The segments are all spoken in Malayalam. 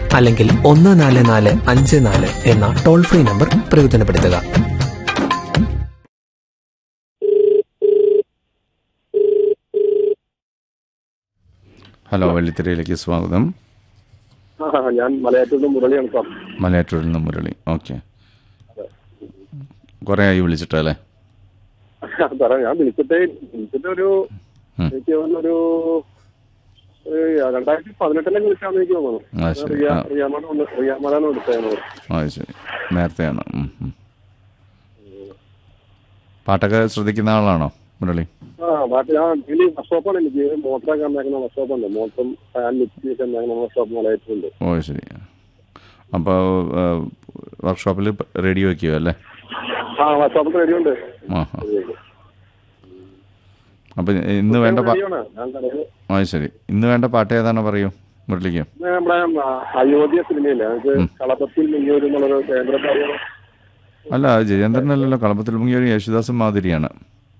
അല്ലെങ്കിൽ ഒന്ന് നാല് നാല് അഞ്ച് നാല് എന്ന ടോൾ ഫ്രീ നമ്പർ പ്രയോജനപ്പെടുത്തുക ഹലോ വെള്ളിത്തിരയിലേക്ക് സ്വാഗതം ആ, ഞാൻ മലയാറ്റൂരിൽ നിന്ന് മുരളിയാണ് സാർ മലയാറ്റൂരിൽ നിന്ന് മുരളി ഓക്കെ കുറേ ആയി വിളിച്ചിട്ടല്ലേ സാറേ ഞാൻ വിളിച്ചിട്ടേ വിളിച്ചിട്ട് ഒരു ഉം. എനിക്ക് തോന്നുന്നൊരു ഒരു രണ്ടായിരത്തി പതിനെട്ടിലെ വിളിച്ചാന്ന് എനിക്ക് തോന്നുന്നു ആ, ശരി. റിയാ ആ. റിയാമാണ് ഒന്ന് റിയാമലാണ് വിളിച്ചത് ആ ശരി നേരത്തെയാണ് ഉം, ഉം. പാട്ടൊക്കെ ശ്രദ്ധിക്കുന്ന ആളാണോ മുരളി ആ പാട്ട് ഞാൻ ഇതില് വർക്ക്ഷോപ്പാണ് എനിക്ക് മോട്ടറൊക്കെ ഉണ്ടാക്കുന്ന വർക്ക്ഷോപ്പുണ്ട് മോട്ടറും ഫാൻ മിക്സി ഒക്കെ ഉണ്ടാക്കുന്ന വർക്ക്ഷോപ്പ് മലയാറ്റൂരുണ്ട് ഓ ശരി അപ്പോൾ വർക്ക്ഷോപ്പിൽ റേഡിയോ വയ്ക്കുമോ അല്ലേ ആ വർക്ക്ഷോപ്പിൽ റെഡി ഉണ്ട് ആ ആ അപ്പം ഇന്ന് വേണ്ട പാ റെഡിയാണ് ഞാൻ കടയിൽ ആ ശരി ഇന്ന് വേണ്ട പാട്ട് ഏതാണോ പറയൂ മുരളിക്ക് നമ്മുടെ ആ, അയോധ്യ സിനിമയില്ലേ നമുക്ക് കളപത്തിൽ മിഞ്ഞൂര് എന്നുള്ളൊരു കേന്ദ്ര കാര്യം അല്ല അത് ജയേന്ദ്രനല്ലല്ലോ കളപ്പത്തിൽ മുങ്ങിയൊരു യേശുദാസും മാതിരിയാണ്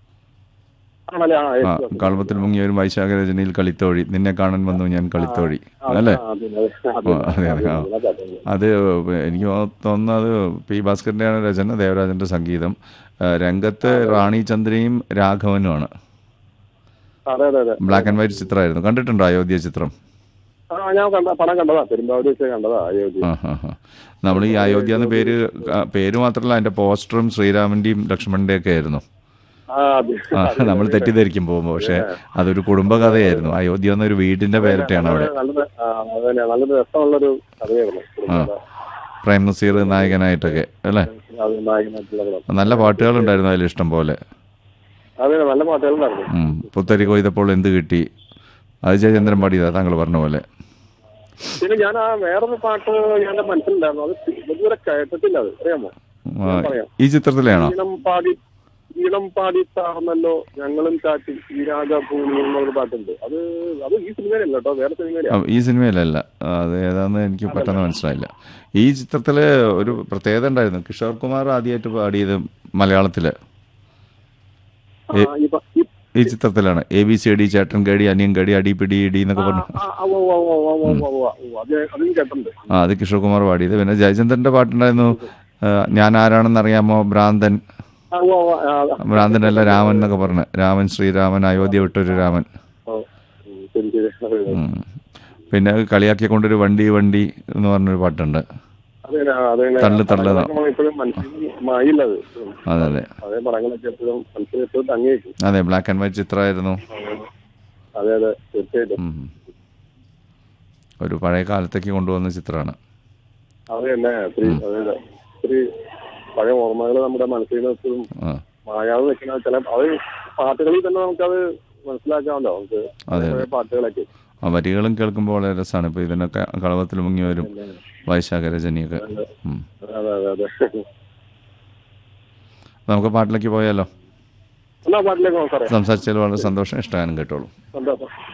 ആണല്ലേ ആ ആ യേശുദാസ്. കളപ്പത്തിൽ മുങ്ങിയൊരു വൈശാഖ രചനയിൽ കളിത്തോഴി നിന്നെ കാണാൻ വന്നു ഞാൻ കളിത്തോഴി അല്ലേ ആ, അതെ, അതെ, അതെ, ആ, അതെ, അതെ, ആ. അതെ, അതെ. അത് എനിക്ക് തോന്നുന്നത് പി ഭാസ്കറിൻ്റെയാണ് രചന ദേവരാജൻ്റെ സംഗീതം ആ, രംഗത്ത് റാണി ചന്ദ്രയും രാഘവനുമാണ് അതെ അതെ അതെ ബ്ലാക്ക് ആൻഡ് വൈറ്റ് ചിത്രമായിരുന്നു കണ്ടിട്ടുണ്ടോ അയോധ്യ ചിത്രം ആ ഞാൻ കണ്ട പടം കണ്ടതാ പെരുമ്പാവൂർ വെച്ച് കണ്ടതാ അയോധ്യ ആ ഹാ ഹാ നമ്മൾ ഈ അയോധ്യ എന്ന പേര് ആ, പേര് മാത്രമല്ല അതിൻ്റെ പോസ്റ്ററും ശ്രീരാമൻ്റെയും ലക്ഷ്മണൻ്റെയും ഒക്കെ ആയിരുന്നു ആ അതെ ആ നമ്മൾ തെറ്റിദ്ധരിക്കും പോകുമ്പോൾ പക്ഷേ അതൊരു കുടുംബകഥയായിരുന്നു അയോധ്യ എന്നൊരു വീടിൻ്റെ പേരിട്ടാണ് അവിടെ നല്ലൊരു ആ, അതന്നെ നല്ലൊരു രസമുള്ളൊരു കഥയായിരുന്നു കുടുംബകഥ. പ്രേം നസീർ നായകനായിട്ടൊക്കെ അല്ലേ അത് നായകനായിട്ടുള്ള പടം. നല്ല പാട്ടുകളുണ്ടായിരുന്നു അതിൽ ഇഷ്ടം പോലെ അതെ നല്ല പാട്ടുകളുണ്ടായിരുന്നു ഉം. പുത്തരി കൊയ്തപ്പോൾ എന്ത് കിട്ടി അത് ജയചന്ദ്രൻ പാടിയതാ താങ്കൾ പറഞ്ഞ പോലെ പിന്നെ ഞാൻ ആ വേറൊരു പാട്ട് എന്റെ മനസ്സിലുണ്ടായിരുന്നു അത് ഇതുവരെ കേട്ടിട്ടില്ല അത് അറിയാമോ ആ, പറയാം. ഈ ചിത്രത്തിലാണോ ഈണം പാടി ഈണം പാടി താർന്നല്ലോ ഞങ്ങളും കാറ്റി ഈ രാജഭൂമി എന്നുള്ളൊരു പാട്ടുണ്ട് അത് അത് ഈ സിനിമയിലല്ല കേട്ടോ വേറെ സിനിമയിലാണ് ആ, ഈ സിനിമയിലല്ല ആ, അത് ഏതാന്ന് എനിക്ക് പെട്ടെന്ന് മനസ്സിലായില്ല ഈ ചിത്രത്തില് ഒരു പ്രത്യേകത ഉണ്ടായിരുന്നു കിഷോർ കുമാർ ആദ്യമായിട്ട് പാടിയത് മലയാളത്തില് ആ, ഈ പ- ഈ ഈ ചിത്രത്തിലാണ് എ ബി സി ഡി ചേട്ടൻ കടി അനിയൻ കടി അടി പിടി ഇടി എന്നൊക്കെ പറഞ്ഞു ആ, ആ, ഉവ്വ് ഉവ്വ് ഉവ്വ് ഉവ്വ് ഉവ്വ് ഉവ്വ് ഉവ്വ്. അത് അതും കേട്ടിട്ടുണ്ട് ആ അത് കിഷോർ കുമാർ പാടിയത് പിന്നെ ജയചന്ദ്രന്റെ പാട്ടുണ്ടായിരുന്നു ആ, ഞാൻ ആരാണെന്ന് അറിയാമോ ഭ്രാന്തൻ ആ, ഉവ്വ് ഉവ്വ്. ആ, ഭ്രാന്തനല്ല രാമൻ എന്നൊക്കെ പറഞ്ഞ് രാമൻ ശ്രീരാമൻ അയോധ്യ വിട്ടൊരു രാമൻ ഓ, ഉം, ശരി ശരി അതെ, അതെ. ഉം. പിന്നെ കളിയാക്കിക്കൊണ്ടൊരു വണ്ടി വണ്ടി എന്ന് പറഞ്ഞൊരു പാട്ടുണ്ട് അതന്നെ, ആ, അതന്നെ. തള്ളു, തള്ളു. പടങ്ങളൊക്കെ നമ്മൾ ഇപ്പോഴും മനസ്സിൽ മായില്ല അത് അതെ അതെ അതേ പടങ്ങളൊക്കെ എപ്പോഴും മനസ്സിൽ എപ്പോഴും തങ്ങി വെക്കും അതെ ബ്ലാക്ക് ആൻഡ് വൈറ്റ് ചിത്രമായിരുന്നു അതെ അതെ തീർച്ചയായിട്ടും ഉം. ഒരു പഴയ കാലത്തേക്ക് കൊണ്ടുവന്ന ചിത്രമാണ് അത് തന്നെ ഒത്തിരി അതെ അതെ ഒത്തിരി പഴയ ഓർമ്മകൾ നമ്മുടെ മനസ്സിൽ നിന്ന് എപ്പോഴും ആ മായാതെ നിൽക്കുന്ന ചില അത് പാട്ടുകളിൽ തന്നെ നമുക്കത് മനസ്സിലാക്കാമല്ലോ നമുക്ക് അതെ, പഴയ പാട്ടുകളൊക്കെ ആ വരികളും കേൾക്കുമ്പോൾ വളരെ രസമാണ് ഇപ്പോൾ ഇതിനൊക്കെ കളവത്തിൽ മുങ്ങി വരും വൈശാഖ രജനിയൊക്കെ ഉം. അതെ അതെ അതെ നമുക്ക് പാട്ടിലേക്ക് പോയാലോ എന്നാ പാട്ടിലേക്ക് പോകാം സാറേ സംസാരിച്ചതിൽ വളരെ സന്തോഷം ഇഷ്ടമാനും കേട്ടോളൂ സന്തോഷം